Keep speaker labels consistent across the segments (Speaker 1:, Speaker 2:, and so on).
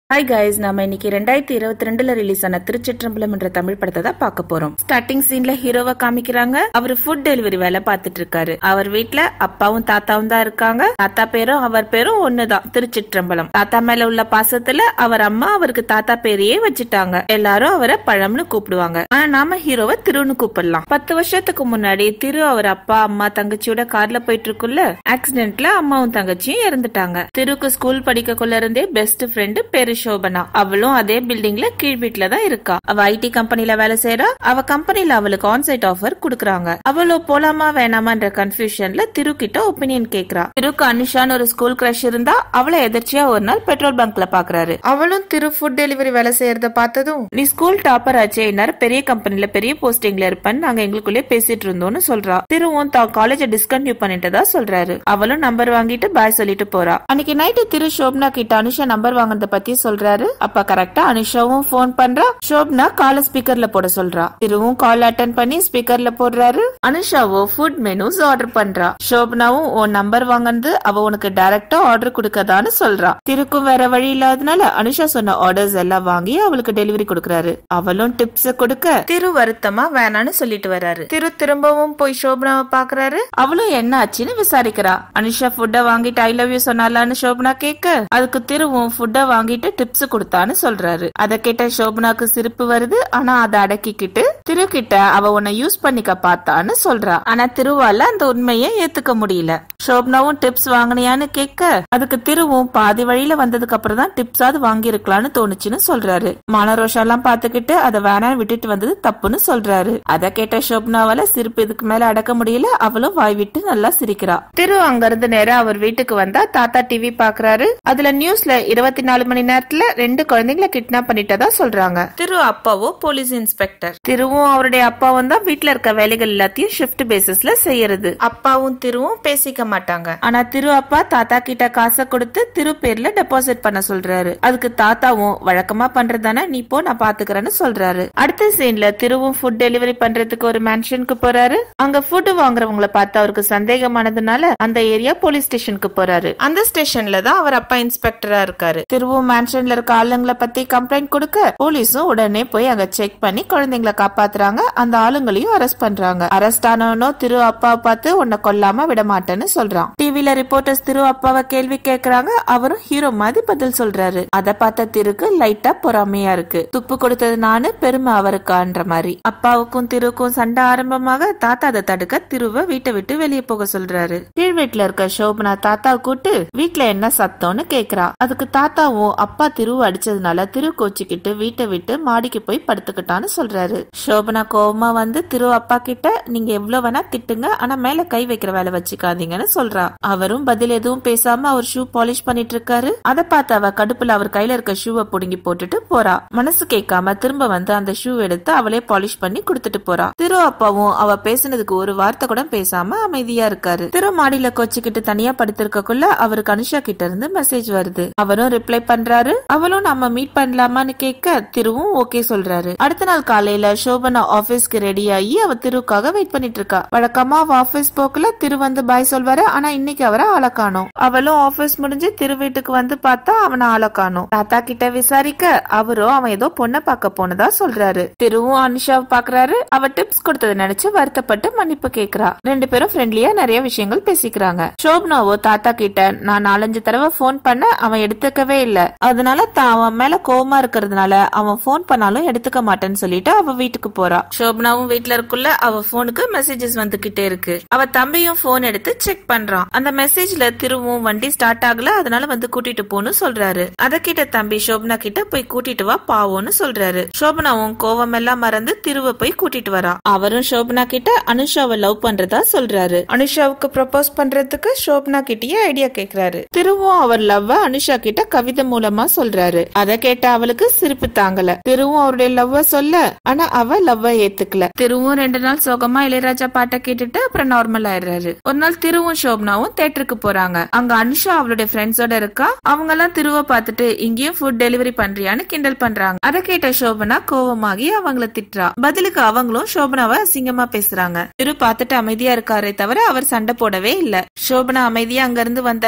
Speaker 1: hi guys நாம இன்னைக்கு ரெண்டாயிரத்தி இருபத்தி ரெண்டுல ரிலீஸ் ஆன திருச்சிற்றம்பலம் என்ற தமிழ் படத்தை தான் பார்க்க போறோம் ஸ்டார்டிங் சீன்ல ஹீரோவை காமிக்கிறாங்க அவர் ஃபுட் டெலிவரி வேலை பார்த்துட்டு இருக்காரு அவர் வீட்ல அப்பாவும் தாத்தாவும் தான் இருக்காங்க தாத்தா பேரும் அவர் பேரும் ஒண்ணுதான் திருச்சிற்றம்பலம் தாத்தா மேல உள்ள பாசத்துல அவர் அம்மா அவருக்கு தாத்தா பேரையே வச்சுட்டாங்க எல்லாரும் அவரை பழம்னு கூப்பிடுவாங்க ஆனா நாம ஹீரோவை திருன்னு கூப்பிடலாம் பத்து வருஷத்துக்கு முன்னாடி திரு அவர் அப்பா அம்மா தங்கச்சியோட கார்ல போயிட்டு இருக்குள்ள ஆக்சிடென்ட்ல அம்மாவும் தங்கச்சியும் இறந்துட்டாங்க திருக்கு ஸ்கூல் படிக்கக்குள்ள இருந்தே பெஸ்ட் ஃப்ரெண்டு பேரு சோபனா அவளும் அதே பில்டிங்ல கீழ் வீட்ல தான் இருக்கா அவ ஐடி கம்பெனில வேலை செய்யறா அவ கம்பெனில அவளுக்கு ஆன்சைட் ஆஃபர் குடுக்கறாங்க அவளோ போலாமா வேணாமான்ற கன்ஃபியூஷன்ல திரு கிட்ட ஒப்பீனியன் கேக்குறா திருக்கு அனிஷான்னு ஒரு ஸ்கூல் கிரஷ் இருந்தா அவளை எதிர்ச்சியா ஒரு நாள் பெட்ரோல் பங்க்ல பாக்குறாரு அவளும் திரு ஃபுட் டெலிவரி வேலை செய்யறத பார்த்ததும் நீ ஸ்கூல் டாப்பர் ஆச்சே இந்நேரம் பெரிய கம்பெனில பெரிய போஸ்டிங்ல இருப்பேன்னு நாங்க எங்களுக்குள்ளே பேசிட்டு இருந்தோம்னு சொல்றா திருவும் தான் காலேஜ டிஸ்கண்டினியூ பண்ணிட்டதா சொல்றாரு அவளும் நம்பர் வாங்கிட்டு பாய் சொல்லிட்டு போறா அன்னைக்கு நைட்டு திரு சோப்னா கிட்ட அனுஷா நம்பர் வாங்குறத பத்தி சொல்றாரு அப்ப கரெக்டா அனுஷாவும் போன் பண்றா சோப்னா கால ஸ்பீக்கர்ல போட சொல்றா திருவும் கால் அட்டன் பண்ணி ஸ்பீக்கர்ல போடுறாரு அனுஷாவோ ஃபுட் மெனூஸ் ஆர்டர் பண்றா சோப்னாவும் உன் நம்பர் வாங்கினது அவ உனக்கு டைரக்டா ஆர்டர் கொடுக்கதான்னு சொல்றா திருக்கும் வேற வழி இல்லாதனால அனுஷா சொன்ன ஆர்டர்ஸ் எல்லாம் வாங்கி அவளுக்கு டெலிவரி கொடுக்கறாரு அவளும் டிப்ஸ் கொடுக்க திரு வருத்தமா வேணான்னு சொல்லிட்டு வராரு திரு திரும்பவும் போய் சோபனாவை பாக்குறாரு அவளும் என்ன ஆச்சுன்னு விசாரிக்கிறா அனுஷா ஃபுட்ட வாங்கிட்டு ஐ லவ் யூ சொன்னாலான்னு சோபனா கேட்க அதுக்கு திருவும் ஃபுட்ட வாங்கிட்டு டிப்ஸ் கொடுத்தான்னு சொல்றாரு அத கேட்ட சோபனாக்கு சிரிப்பு வருது ஆனா அதை அடக்கிக்கிட்டு திரு கிட்ட அவ உன்னை யூஸ் பண்ணிக்க பார்த்தான்னு சொல்றா ஆனா திருவால அந்த உண்மையை ஏத்துக்க முடியல சோபனாவும் டிப்ஸ் வாங்கினியான்னு கேட்க அதுக்கு திருவும் பாதி வழியில வந்ததுக்கு அப்புறம் தான் டிப்ஸாவது வாங்கி இருக்கலாம்னு தோணுச்சுன்னு சொல்றாரு மானரோஷா எல்லாம் பாத்துக்கிட்டு அதை வேணான்னு விட்டுட்டு வந்தது தப்புன்னு சொல்றாரு அத கேட்ட சோப்னாவால சிரிப்பு இதுக்கு மேல அடக்க முடியல அவளும் வாய் விட்டு நல்லா சிரிக்கிறா திரு அங்க இருந்து நேரம் அவர் வீட்டுக்கு வந்தா தாத்தா டிவி பாக்குறாரு அதுல நியூஸ்ல இருபத்தி நாலு மணி நேரத்துல ரெண்டு குழந்தைங்களை கிட்னாப் பண்ணிட்டதா சொல்றாங்க திரு அப்பாவோ போலீஸ் இன்ஸ்பெக்டர் திருவும் அவருடைய அப்பாவும் தான் வீட்டுல இருக்க வேலைகள் எல்லாத்தையும் ஷிஃப்ட் பேசிஸ்ல செய்யறது அப்பாவும் திருவும் பேசிக்க மாட்டாங்க ஆனா திரு அப்பா தாத்தா கிட்ட காசை கொடுத்து திரு பேர்ல டெபாசிட் பண்ண சொல்றாரு அதுக்கு தாத்தாவும் வழக்கமா பண்றதானே நீ போ நான் பாத்துக்கிறேன்னு சொல்றாரு அடுத்த சீன்ல திருவும் ஃபுட் டெலிவரி பண்றதுக்கு ஒரு மேன்ஷனுக்கு போறாரு அங்க ஃபுட் வாங்குறவங்கள பார்த்து அவருக்கு சந்தேகமானதுனால அந்த ஏரியா போலீஸ் ஸ்டேஷனுக்கு போறாரு அந்த ஸ்டேஷன்ல தான் அவர் அப்பா இன்ஸ்பெக்டரா இருக்காரு திருவும் மேன்ஷன்ல இருக்க ஆளுங்களை பத்தி கம்ப்ளைண்ட் கொடுக்க போலீஸும் உடனே போய் அங்க செக் பண்ணி குழந்தைங்களை காப்பாத்துறாங்க அந்த ஆளுங்களையும் அரெஸ்ட் பண்றாங்க அரெஸ்ட் ஆனவனோ திரு அப்பாவை பார்த்து உன்னை கொல்லாம விட மாட்டேன்னு சொல்றான் டிவில ரிப்போர்ட்டர்ஸ் திரு அப்பாவை கேள்வி கேக்குறாங்க அவரும் ஹீரோ மாதிரி பதில் சொல்றாரு அத பார்த்த திருக்கு லைட்டா பொறாமையா இருக்கு துப்பு கொடுத்தது நானு பெருமை அவருக்கான்ற மாதிரி அப்பாவுக்கும் திருக்கும் சண்டை ஆரம்பமாக தாத்தா அதை தடுக்க திருவ வீட்டை விட்டு வெளியே போக சொல்றாரு கீழ் வீட்டுல இருக்க சோபனா தாத்தா கூட்டு வீட்ல என்ன சத்தம்னு கேக்குறா அதுக்கு தாத்தாவும் அப்பா திருவு அடிச்சதுனால திரு கோச்சிக்கிட்டு வீட்டை விட்டு மாடிக்கு போய் படுத்துக்கிட்டான்னு சொல்றாரு சோபனா கோவமா வந்து திரு அப்பா கிட்ட நீங்க எவ்வளவு வேணா திட்டுங்க ஆனா மேல கை வைக்கிற வேலை வச்சுக்காதீங்கன்னு சொல்றா அவரும் பதில் எதுவும் பேசாம அவர் ஷூ பாலிஷ் பண்ணிட்டு இருக்காரு அத பார்த்து அவ கடுப்புல அவர் கையில இருக்க ஷூவை புடுங்கி போட்டுட்டு போறா மனசு கேட்காம திரும்ப வந்து அந்த ஷூ எடுத்து அவளே பாலிஷ் பண்ணி கொடுத்துட்டு போறா திரு அப்பாவும் அவ பேசுனதுக்கு ஒரு வார்த்தை கூட பேசாம அமைதியா இருக்காரு திரு மாடியில கொச்சிக்கிட்டு தனியா படுத்திருக்கக்குள்ள அவருக்கு அனுஷா கிட்ட இருந்து மெசேஜ் வருது அவரும் ரிப்ளை பண்றாரு அவளும் நம்ம மீட் பண்ணலாமான்னு கேட்க திருவும் ஓகே சொல்றாரு அடுத்த நாள் காலையில சோபனா ஆபீஸ்க்கு ரெடி ஆகி அவ திருவுக்காக வெயிட் பண்ணிட்டு இருக்கா வழக்கமா அவ ஆபீஸ் போக்குல திரு வந்து பாய் சொல்வாரு ஆனா இன்னைக்கு அவரை ஆளை காணோம் அவளும் ஆபீஸ் முடிஞ்சு திரு வீட்டுக்கு வந்து பார்த்தா அவனை ஆளை காணோம் தாத்தா கிட்ட விசாரிக்க அவரும் அவன் ஏதோ பொண்ணை பார்க்க போனதா சொல்றாரு திருவும் அனுஷாவை பாக்குறாரு அவ டிப்ஸ் கொடுத்ததை நினைச்சு வருத்தப்பட்டு மன்னிப்பு கேக்குறா ரெண்டு பேரும் ஃப்ரெண்ட்லியா நிறைய விஷயங்கள் பேசிக்கிறாங்க சோப்னாவோ தாத்தா கிட்ட நான் நாலஞ்சு தடவை போன் பண்ண அவன் எடுத்துக்கவே இல்ல அதனால தான் அவன் மேல கோவமா இருக்கிறதுனால அவன் போன் பண்ணாலும் எடுத்துக்க மாட்டேன்னு சொல்லிட்டு அவ வீட்டுக்கு போறா சோப்னாவும் வீட்டுல இருக்குள்ள அவ போனுக்கு மெசேஜஸ் வந்துகிட்டே இருக்கு அவ தம்பியும் போன் எடுத்து செக் பண்றான் அந்த மெசேஜ்ல திருவும் வண்டி ஸ்டார்ட் ஆகல அதனால வந்து கூட்டிட்டு போன்னு சொல்றாரு அத கிட்ட தம்பி சோபனா கிட்ட போய் கூட்டிட்டு வா பாவோன்னு சொல்றாரு சோபனாவும் கோவம் எல்லாம் மறந்து திருவ போய் கூட்டிட்டு வரா அவரும் சோபனா கிட்ட அனுஷாவை லவ் பண்றதா சொல்றாரு அனுஷாவுக்கு ப்ரப்போஸ் பண்றதுக்கு சோபனா கிட்டயே ஐடியா கேக்குறாரு திருவும் அவர் லவ்வ அனுஷா கிட்ட கவிதை மூலமா சொல்றாரு அத கேட்ட அவளுக்கு சிரிப்பு தாங்கல திருவும் அவருடைய லவ்வ சொல்ல ஆனா அவ லவ்வ ஏத்துக்கல திருவும் ரெண்டு நாள் சோகமா இளையராஜா பாட்டை கேட்டுட்டு அப்புறம் நார்மல் ஆயிடுறாரு ஒரு நாள் திருவும் சோபனாவும் தேட்டருக்கு போறாங்க அங்க அனுஷா அவளுடைய ஃப்ரெண்ட்ஸோட இருக்கா அவங்க எல்லாம் திருவ பார்த்துட்டு இங்கேயும் ஃபுட் டெலிவரி பண்றியான்னு கிண்டல் பண்றாங்க அத கேட்ட சோபனா கோவமாகி அவங்கள திட்டுறா பதிலுக்கு அவங்களும் சோபனாவை அசிங்கமா பேசுறாங்க திரு பார்த்துட்டு அமைதியா இருக்காரே தவிர அவர் சண்டை போடவே இல்ல சோபனா அமைதியா அங்க இருந்து வந்துடுறா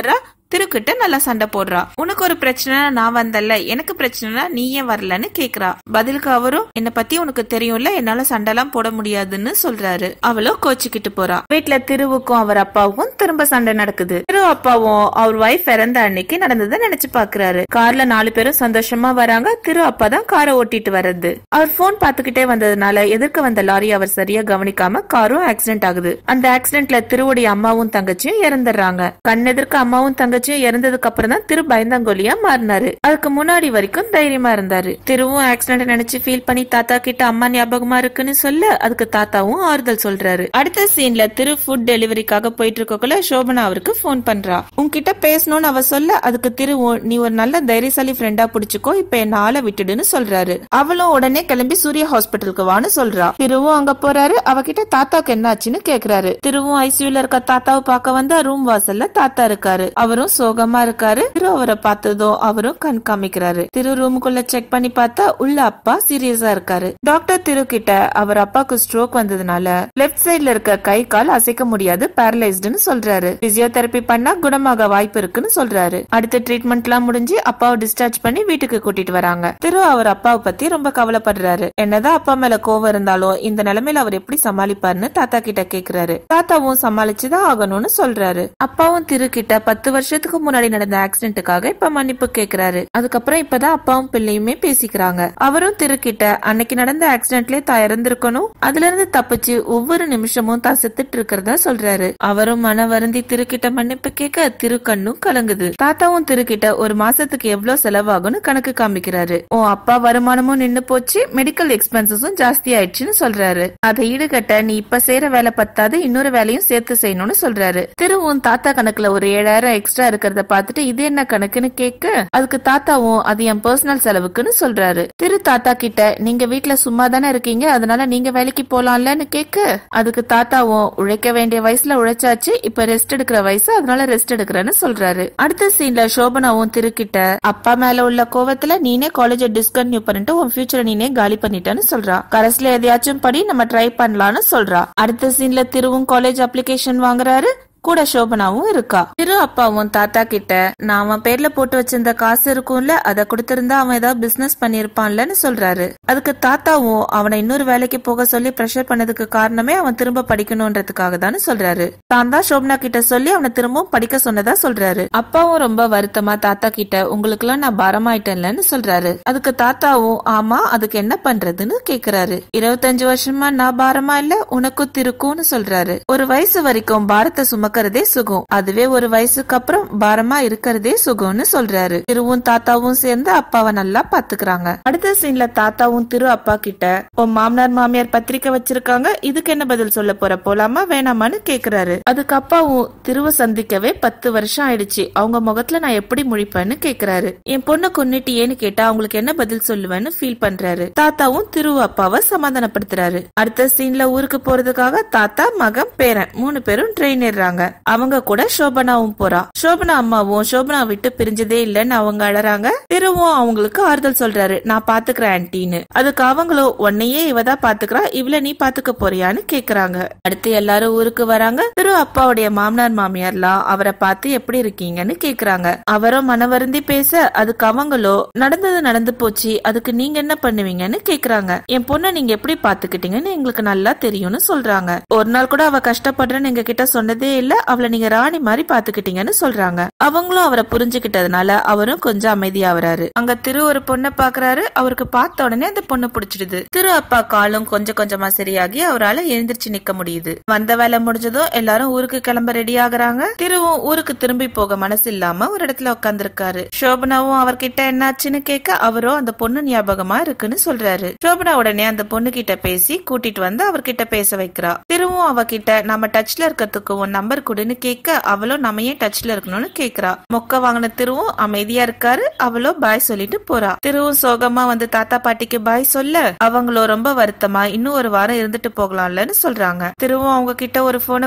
Speaker 1: திருக்கிட்ட நல்லா சண்டை போடுறா உனக்கு ஒரு பிரச்சனை நான் வந்தல்ல எனக்கு பிரச்சனைனா நீ ஏன் வரலன்னு கேக்குறா பதிலுக்கு அவரும் என்ன பத்தி உனக்கு தெரியும்ல என்னால சண்டைலாம் போட முடியாதுன்னு சொல்றாரு அவளும் கோச்சுக்கிட்டு போறா வீட்டுல திருவுக்கும் அவர் அப்பாவுக்கும் திரும்ப சண்டை நடக்குது திரு அப்பாவும் அவர் ஒய்ஃப் இறந்த அன்னைக்கு நடந்ததை நினைச்சு பாக்குறாரு கார்ல நாலு பேரும் சந்தோஷமா வராங்க திரு அப்பா தான் காரை ஓட்டிட்டு வர்றது அவர் போன் பாத்துக்கிட்டே வந்ததுனால எதிர்க்க வந்த லாரி அவர் சரியா கவனிக்காம காரும் ஆக்சிடென்ட் ஆகுது அந்த ஆக்சிடென்ட்ல திருவுடைய அம்மாவும் தங்கச்சியும் இறந்துடுறாங்க கண்ணெதிர்க்க அம்மாவும் தங்கச்சியும் இறந்ததுக்கு அப்புறம் தான் திரு பயந்தாங்கோலியா மாறினாரு அதுக்கு முன்னாடி வரைக்கும் தைரியமா இருந்தாரு திருவும் ஆக்சிடென்ட் நினைச்சு ஃபீல் பண்ணி தாத்தா கிட்ட அம்மா ஞாபகமா இருக்குன்னு சொல்ல அதுக்கு தாத்தாவும் ஆறுதல் சொல்றாரு அடுத்த சீன்ல திரு ஃபுட் டெலிவரிக்காக போயிட்டு இருக்கக்குள்ள சோபனா அவருக்கு போன் பண்றா உன்கிட்ட பேசணும்னு அவ சொல்ல அதுக்கு திரு நீ ஒரு நல்ல தைரியசாலி ஃப்ரெண்டா புடிச்சுக்கோ இப்ப என்ன ஆளை விட்டுடுன்னு சொல்றாரு அவளும் உடனே கிளம்பி சூர்யா ஹாஸ்பிட்டலுக்கு வான்னு சொல்றா திருவும் அங்க போறாரு அவகிட்ட தாத்தாக்கு என்ன ஆச்சுன்னு கேக்குறாரு திருவும் ஐசியூல இருக்க தாத்தாவை பார்க்க வந்தா ரூம் வாசல்ல தாத்தா இருக்காரு அவரும் சோகமா இருக்காரு திரு அவரை பார்த்ததும் அவரும் கண் காமிக்கிறாரு திரு ரூமுக்குள்ள செக் பண்ணி பார்த்தா உள்ள அப்பா சீரியஸா இருக்காரு டாக்டர் திரு கிட்ட அவர் அப்பாக்கு ஸ்ட்ரோக் வந்ததுனால லெஃப்ட் சைடுல இருக்க கை கால் அசைக்க முடியாது பேரலைஸ்டுன்னு சொல்றாரு பிசியோதெரபி பண்ணா குணமாக வாய்ப்பு இருக்குன்னு சொல்றாரு அடுத்த ட்ரீட்மெண்ட் எல்லாம் முடிஞ்சு அப்பாவை டிஸ்சார்ஜ் பண்ணி வீட்டுக்கு கூட்டிட்டு வராங்க திரு அவர் அப்பாவை பத்தி ரொம்ப கவலைப்படுறாரு என்னதான் அப்பா மேல கோவம் இருந்தாலும் இந்த நிலைமையில அவர் எப்படி சமாளிப்பாருன்னு தாத்தா கிட்ட கேக்குறாரு தாத்தாவும் சமாளிச்சுதான் ஆகணும்னு சொல்றாரு அப்பாவும் திரு கிட்ட பத்து வருஷத்துக்கு முன்னாடி நடந்த ஆக்சிடென்ட்டுக்காக இப்ப மன்னிப்பு கேக்குறாரு அதுக்கப்புறம் இப்பதான் அப்பாவும் பிள்ளையுமே பேசிக்கிறாங்க அவரும் திரு கிட்ட அன்னைக்கு நடந்த ஆக்சிடென்ட்லயே தான் இறந்திருக்கணும் அதுல இருந்து தப்பிச்சு ஒவ்வொரு நிமிஷமும் தான் செத்துட்டு இருக்கிறதா சொல்றாரு அவரும் மன வருந்தி திரு கிட்ட மன்னிப்பு கேட்க திரு கண்ணும் கலங்குது தாத்தாவும் திரு கிட்ட ஒரு மாசத்துக்கு எவ்வளவு செலவாகும்னு கணக்கு காமிக்கிறாரு உன் அப்பா வருமானமும் நின்னு போச்சு மெடிக்கல் எக்ஸ்பென்சஸும் ஜாஸ்தி ஆயிடுச்சுன்னு சொல்றாரு அதை ஈடுகட்ட நீ இப்ப செய்யற வேலை பத்தாது இன்னொரு வேலையும் சேர்த்து செய்யணும்னு சொல்றாரு திருவும் தாத்தா கணக்குல ஒரு ஏழாயிரம் எக்ஸ்ட்ரா இருக்கிறத பார்த்துட்டு இது என்ன கணக்குன்னு கேட்க அதுக்கு தாத்தாவும் அது என் பர்சனல் செலவுக்குன்னு சொல்றாரு திரு தாத்தா கிட்ட நீங்க வீட்ல சும்மா தானே இருக்கீங்க அதனால நீங்க வேலைக்கு போலாம்லன்னு கேட்க அதுக்கு தாத்தாவும் உழைக்க வேண்டிய வயசுல உழைச்சாச்சு இப்ப ரெஸ்ட் எடுக்கிற வயசு அதனால ரெஸ்ட் எடுக்கிறேன்னு சொல்றாரு அடுத்த சீன்ல சோபனாவும் திருக்கிட்ட அப்பா மேல உள்ள கோவத்துல நீனே காலேஜ டிஸ்கன்டினியூ பண்ணிட்டு உன் ஃபியூச்சரை நீனே காலி பண்ணிட்டேன்னு சொல்றா கரஸ்ல எதையாச்சும் படி நம்ம ட்ரை பண்ணலாம்னு சொல்றா அடுத்த சீன்ல திருவும் காலேஜ் அப்ளிகேஷன் வாங்குறாரு கூட சோபனாவும் இருக்கா திரு அப்பாவும் தாத்தா கிட்ட நான் அவன் பேர்ல போட்டு வச்சிருந்த காசு இருக்கும்ல அத கொடுத்திருந்தா அவன் ஏதாவது பிசினஸ் பண்ணிருப்பான்லன்னு சொல்றாரு அதுக்கு தாத்தாவும் அவனை இன்னொரு வேலைக்கு போக சொல்லி ப்ரெஷர் பண்ணதுக்கு காரணமே அவன் திரும்ப படிக்கணும்ன்றதுக்காக தான் சொல்றாரு தான் தான் சோபனா கிட்ட சொல்லி அவனை திரும்பவும் படிக்க சொன்னதா சொல்றாரு அப்பாவும் ரொம்ப வருத்தமா தாத்தா கிட்ட உங்களுக்கு எல்லாம் நான் பாரமாயிட்டேன்லன்னு சொல்றாரு அதுக்கு தாத்தாவும் ஆமா அதுக்கு என்ன பண்றதுன்னு கேக்குறாரு இருபத்தஞ்சு வருஷமா நான் பாரமா இல்ல உனக்கும் திருக்கும்னு சொல்றாரு ஒரு வயசு வரைக்கும் பாரத்தை சும சுமக்கிறதே சுகம் அதுவே ஒரு வயசுக்கு அப்புறம் பாரமா இருக்கிறதே சுகம்னு சொல்றாரு திருவும் தாத்தாவும் சேர்ந்து அப்பாவை நல்லா பாத்துக்கிறாங்க அடுத்த சீன்ல தாத்தாவும் திரு அப்பா கிட்ட உன் மாமனார் மாமியார் பத்திரிக்கை வச்சிருக்காங்க இதுக்கு என்ன பதில் சொல்ல போற போலாமா வேணாமான்னு கேக்குறாரு அதுக்கு அப்பாவும் திருவ சந்திக்கவே பத்து வருஷம் ஆயிடுச்சு அவங்க முகத்துல நான் எப்படி முழிப்பேன்னு கேக்குறாரு என் பொண்ணை கொன்னுட்டியேன்னு கேட்டா அவங்களுக்கு என்ன பதில் சொல்லுவேன்னு ஃபீல் பண்றாரு தாத்தாவும் திரு அப்பாவை சமாதானப்படுத்துறாரு அடுத்த சீன்ல ஊருக்கு போறதுக்காக தாத்தா மகன் பேரன் மூணு பேரும் ட்ரெயின் ஏறாங்க அவங்க கூட சோபனாவும் போறா சோபனா அம்மாவும் சோபனா விட்டு பிரிஞ்சதே இல்லன்னு அவங்க அழறாங்க திருவும் அவங்களுக்கு ஆறுதல் சொல்றாரு நான் பாத்துக்கிறேன் ஆன்டின்னு அதுக்கு அவங்களும் உன்னையே இவதான் பாத்துக்கிறா இவள நீ பாத்துக்க போறியான்னு கேக்குறாங்க அடுத்து எல்லாரும் ஊருக்கு வராங்க திரு அப்பாவுடைய மாமனார் மாமியார்லாம் அவரை பார்த்து எப்படி இருக்கீங்கன்னு கேக்குறாங்க அவரும் மனவருந்தி பேச அதுக்கு அவங்களோ நடந்தது நடந்து போச்சு அதுக்கு நீங்க என்ன பண்ணுவீங்கன்னு கேக்குறாங்க என் பொண்ணை நீங்க எப்படி பாத்துக்கிட்டீங்கன்னு எங்களுக்கு நல்லா தெரியும்னு சொல்றாங்க ஒரு நாள் கூட அவ கஷ்டப்படுறேன்னு எங்க கிட்ட சொன்னதே இல்ல அவளை நீங்க ராணி மாதிரி பாத்துக்கிட்டீங்கன்னு சொல்றாங்க அவங்களும் அவரை புரிஞ்சுக்கிட்டதுனால அவரும் கொஞ்சம் அமைதியாவறாரு அங்க திரு ஒரு பொண்ணை பாக்குறாரு அவருக்கு பார்த்த உடனே அந்த பொண்ணு பிடிச்சிடுது திரு அப்பா காலும் கொஞ்சம் கொஞ்சமா சரியாகி அவரால எழுந்திருச்சு நிக்க முடியுது வந்த வேலை முடிஞ்சதும் எல்லாரும் ஊருக்கு கிளம்ப ரெடி ஆகுறாங்க திருவும் ஊருக்கு திரும்பி போக மனசு இல்லாம ஒரு இடத்துல உட்காந்துருக்காரு சோபனாவும் அவர்கிட்ட என்னாச்சுன்னு கேட்க அவரும் அந்த பொண்ணு ஞாபகமா இருக்குன்னு சொல்றாரு சோபனா உடனே அந்த பொண்ணு கிட்ட பேசி கூட்டிட்டு வந்து அவர்கிட்ட பேச வைக்கிறா திருவும் அவகிட்ட நம்ம டச்ல இருக்கிறதுக்கு உன் நம்பர் கொடுன்னு கேட்க அவளும் நம்ம ஏன் டச்ல இருக்கணும்னு கேக்குறா மொக்க வாங்கின திருவும் அமைதியா இருக்காரு அவளோ பாய் சொல்லிட்டு போறா திருவும் சோகமா வந்து தாத்தா பாட்டிக்கு பாய் சொல்ல அவங்களோ ரொம்ப வருத்தமா இன்னும் ஒரு வாரம் இருந்துட்டு போகலாம்லன்னு சொல்றாங்க திருவும் அவங்க கிட்ட ஒரு போனை குடுக்கறாரு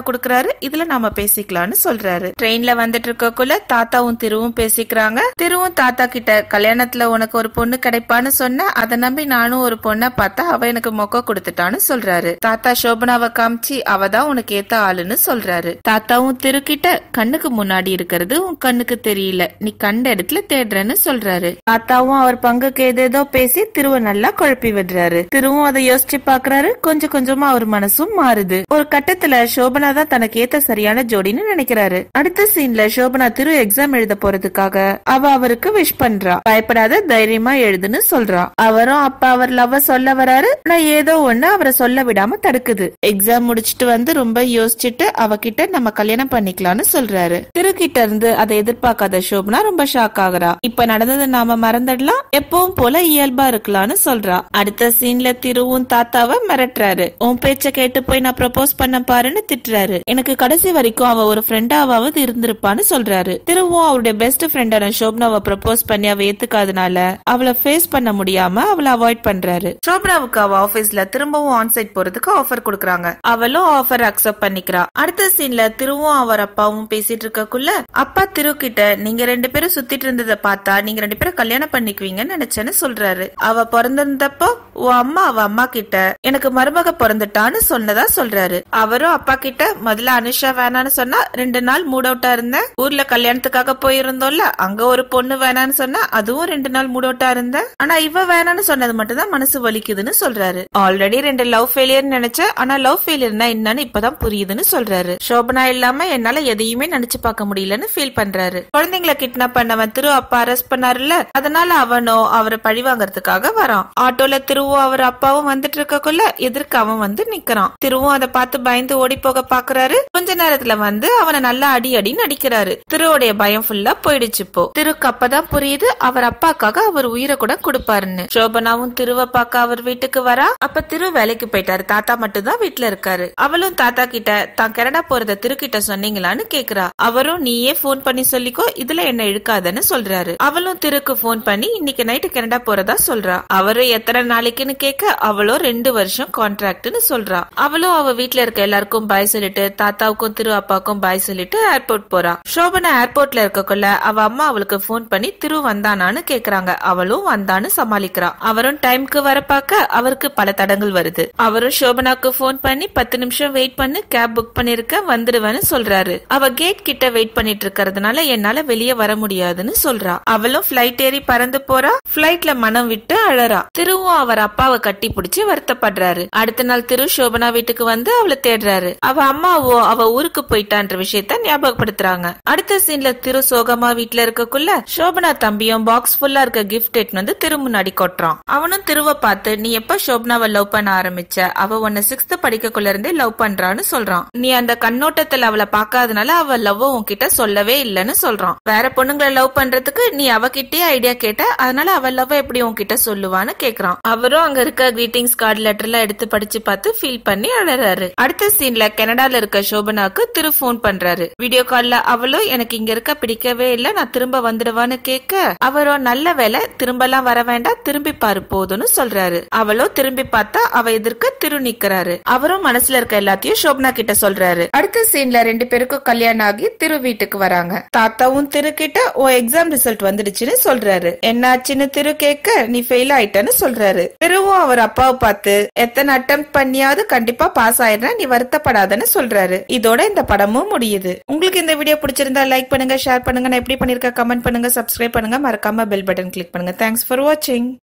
Speaker 1: இருக்காரு இதுல நாம பேசிக்கலாம்னு சொல்றாரு ட்ரெயின்ல வந்துட்டு இருக்கக்குள்ள தாத்தாவும் திருவும் பேசிக்கிறாங்க திருவும் தாத்தா கிட்ட கல்யாணத்துல உனக்கு ஒரு பொண்ணு கிடைப்பான்னு சொன்ன அதை நம்பி நானும் ஒரு பொண்ணை பார்த்தா அவ எனக்கு மொக்க கொடுத்துட்டான்னு சொல்றாரு தாத்தா சோபனாவை காமிச்சு அவ தான் உனக்கு ஏத்த ஆளுன்னு சொல்றாரு தாத்தாவும் திரு கிட்ட கண்ணுக்கு முன்னாடி இருக்கிறது உன் கண்ணுக்கு தெரியல நீ கண்ட இடத்துல தேடுறேன்னு சொல்றாரு தாத்தாவும் அவர் பங்குக்கு ஏதேதோ பேசி திருவ நல்லா குழப்பி விடுறாரு திருவும் அதை யோசிச்சு பாக்குறாரு கொஞ்சம் கொஞ்சமா அவர் மனசும் மாறுது ஒரு கட்டத்துல சோபனா தான் தனக்கு ஏத்த சரியான ஜோடின்னு நினைக்கிறாரு அடுத்த சீன்ல சோபனா திரு எக்ஸாம் எழுத போறதுக்காக அவ அவருக்கு விஷ் பண்றா பயப்படாத தைரியமா எழுதுன்னு சொல்றா அவரும் அப்ப அவர் லவ் சொல்ல வராரு நான் ஏதோ ஒண்ணு அவரை சொல்ல விடாம தடுக்குது எக்ஸாம் முடிச்சிட்டு வந்து ரொம்ப யோசிச்சுட்டு அவகிட்ட நம்ம கல்யாணம் பண்ணிக்கலாம்னு சொல்றாரு திரு கிட்ட இருந்து அதை எதிர்பார்க்காத சோபனா ரொம்ப ஷாக் ஆகுறா இப்ப நடந்தது நாம மறந்துடலாம் எப்பவும் போல இயல்பா இருக்கலாம்னு சொல்றா அடுத்த சீன்ல திருவும் தாத்தாவை மிரட்டுறாரு உன் பேச்ச கேட்டு போய் நான் ப்ரப்போஸ் பண்ண பாருன்னு திட்டுறாரு எனக்கு கடைசி வரைக்கும் அவ ஒரு ஃப்ரெண்டாவது இருந்திருப்பான்னு சொல்றாரு திருவும் அவருடைய பெஸ்ட் ஃப்ரெண்டான சோப்னாவை ப்ரப்போஸ் பண்ணி அவ ஏத்துக்காதனால அவளை ஃபேஸ் பண்ண முடியாம அவளை அவாய்ட் பண்றாரு சோப்னாவுக்கு அவ ஆபீஸ்ல திரும்பவும் ஆன்சைட் போறதுக்கு ஆஃபர் கொடுக்கறாங்க அவளும் ஆஃபர் அக்செப்ட் பண்ணிக்கிறா அடுத்த சீன்ல திருவும் அவர் அப்பாவும் பேசிட்டு இருக்கக்குள்ள அப்பா திரு கிட்ட நீங்க ரெண்டு பேரும் சுத்திட்டு இருந்ததை பார்த்தா நீங்க ரெண்டு பேரும் கல்யாணம் பண்ணிக்குவீங்கன்னு நினைச்சேன்னு சொல்றாரு அவ பிறந்திருந்தப்போ உன் அம்மா அவ அம்மா கிட்ட எனக்கு மருமக பிறந்துட்டான்னு சொன்னதா சொல்றாரு அவரும் அப்பா கிட்ட முதல்ல அனுஷா வேணான்னு சொன்னா ரெண்டு நாள் மூட் அவுட்டா இருந்தேன் ஊர்ல கல்யாணத்துக்காக போயிருந்தோம்ல அங்க ஒரு பொண்ணு வேணான்னு சொன்னா அதுவும் ரெண்டு நாள் மூட் அவுட்டா இருந்தேன் ஆனா இவ வேணான்னு சொன்னது மட்டும் தான் மனசு வலிக்குதுன்னு சொல்றாரு ஆல்ரெடி ரெண்டு லவ் ஃபெயிலியர் நினைச்சேன் ஆனா லவ் ஃபெயிலியர்னா என்னன்னு இப்பதான் புரியுதுன்னு சொல்றாரு சோபனா இல்லாம என்னால எதையுமே நினைச்சு பார்க்க முடியலன்னு ஃபீல் பண்றாரு குழந்தைங்களை கிட்னாப் பண்ணவன் திரு அப்பா அரெஸ்ட் பண்ணாருல்ல அதனால அவனோ அவரை பழி வாங்கறதுக்காக வரான் ஆட்டோல திருவும் அவர் அப்பாவும் வந்துட்டு இருக்கக்குள்ள எதிர்க்க அவன் வந்து நிக்கிறான் திருவும் அதை பார்த்து பயந்து ஓடி போக பாக்குறாரு கொஞ்ச நேரத்துல வந்து அவனை நல்லா அடி அடின்னு அடிக்கிறாரு திருவோடைய பயம் ஃபுல்லா போயிடுச்சு இப்போ திருக்கு அப்பதான் புரியுது அவர் அப்பாக்காக அவர் உயிரை கூட கொடுப்பாருன்னு சோபனாவும் திருவ பார்க்க அவர் வீட்டுக்கு வரா அப்ப திரு வேலைக்கு போயிட்டாரு தாத்தா மட்டும் தான் வீட்டுல இருக்காரு அவளும் தாத்தா கிட்ட தான் கனடா போறத திரு கிட்ட சொன்னீங்களான்னு கேக்குறா அவரும் நீயே போன் பண்ணி சொல்லிக்கோ இதுல என்ன இழுக்காதன்னு சொல்றாரு அவளும் திருக்கு போன் பண்ணி இன்னைக்கு நைட்டு கனடா போறதா சொல்றா அவரும் எத்தனை நாளைக்குன்னு கேட்க அவளும் ரெண்டு வருஷம் கான்ட்ராக்ட்னு சொல்றா அவளும் அவ வீட்ல இருக்க எல்லாருக்கும் பாய் சொல்லிட்டு தாத்தாவுக்கும் திரு அப்பாவுக்கும் பாய் சொல்லிட்டு ஏர்போர்ட் போறா சோபனா ஏர்போர்ட்ல இருக்கக்குள்ள அவ அம்மா அவளுக்கு போன் பண்ணி திரு வந்தானான்னு கேக்குறாங்க அவளும் வந்தான்னு சமாளிக்கிறா அவரும் டைம்க்கு வர பார்க்க அவருக்கு பல தடங்கள் வருது அவரும் சோபனாக்கு போன் பண்ணி பத்து நிமிஷம் வெயிட் பண்ணி கேப் புக் பண்ணிருக்க வந்துடுவேன்னு சொல்றாரு அவ கேட் கிட்ட வெயிட் பண்ணிட்டு இருக்கறதுனால என்னால வெளியே வர முடியாதுன்னு சொல்றா அவளும் பிளைட் ஏறி பறந்து போறா பிளைட்ல மனம் விட்டு அழறா திருவும் அவர் அப்பாவை கட்டி பிடிச்சு வருத்தப்படுறாரு அடுத்த நாள் திரு சோபனா வீட்டுக்கு வந்து அவளை தேடுறாரு அவ அம்மாவோ அவ ஊருக்கு போயிட்டான்ற விஷயத்த ஞாபகப்படுத்துறாங்க அடுத்த சீன்ல திரு சோகமா வீட்டுல இருக்கக்குள்ள சோபனா தம்பியும் பாக்ஸ் ஃபுல்லா இருக்க கிஃப்ட் எடுத்து வந்து திரு முன்னாடி கொட்டுறான் அவனும் திருவ பார்த்து நீ எப்ப சோபனாவை லவ் பண்ண ஆரம்பிச்ச அவ உன்னை சிக்ஸ்த் படிக்கக்குள்ள இருந்தே லவ் பண்றான்னு சொல்றான் நீ அந்த கண்ணோட்டத்துல அவளை பார்க்காதனால அவ லவ் உன்கிட்ட சொல்லவே இல்லைன்னு சொல்றான் வேற பொண்ணுங்களை லவ் பண்றதுக்கு நீ அவகிட்டயே ஐடியா கேட்ட அதனால அவ லவ் எப்படி உன்கிட்ட சொல்லுவான்னு கேக்குறான் அவரும் அங்க இருக்க கிரீட்டிங்ஸ் கார்டு லெட்டர்ல எடுத்து படிச்சு பார்த்து ஃபீல் பண்ணி அழறாரு அடுத்த சீன்ல கனடால இருக்க சோபனாக்கு திரு போன் பண்றாரு வீடியோ கால்ல அவளும் எனக்கு இங்க இருக்க பிடிக்கவே இல்ல நான் திரும்ப வந்துடுவான்னு கேட்க அவரும் நல்ல வேலை திரும்பலாம் வர வேண்டாம் திரும்பி பாரு போதும்னு சொல்றாரு அவளோ திரும்பி பார்த்தா அவ எதிர்க்க திரு நிக்கிறாரு அவரும் மனசுல இருக்க எல்லாத்தையும் சோபனா கிட்ட சொல்றாரு அடுத்த சீன்ல ரெண்டு பேருக்கும் கல்யாணம் ஆகி திரு வீட்டுக்கு வராங்க தாத்தாவும் திரு கிட்ட ஓ எக்ஸாம் ரிசல்ட் வந்துடுச்சுன்னு சொல்றாரு என்னாச்சுன்னு திரு கேட்க நீ ஃபெயில் ஆயிட்டன்னு சொல்றாரு திருவும் அவர் அப்பாவை பார்த்து எத்தனை அட்டம் பண்ணியாவது கண்டிப்பா பாஸ் ஆயிடுற நீ வருத்தப்படாதன்னு சொல்றாரு இதோட இந்த படமும் முடியுது உங்களுக்கு இந்த வீடியோ பிடிச்சிருந்தா லைக் பண்ணுங்க ஷேர் பண்ணுங்க நான் எப்படி பண்ணிருக்க கமெண்ட் பண்ணுங்க சப்ஸ்கிரைப் பண்ணுங்க மறக்காம பெல் பட்டன் கிளிக் பண்ணுங்க தேங்க்ஸ் ஃபார் வாட்சிங்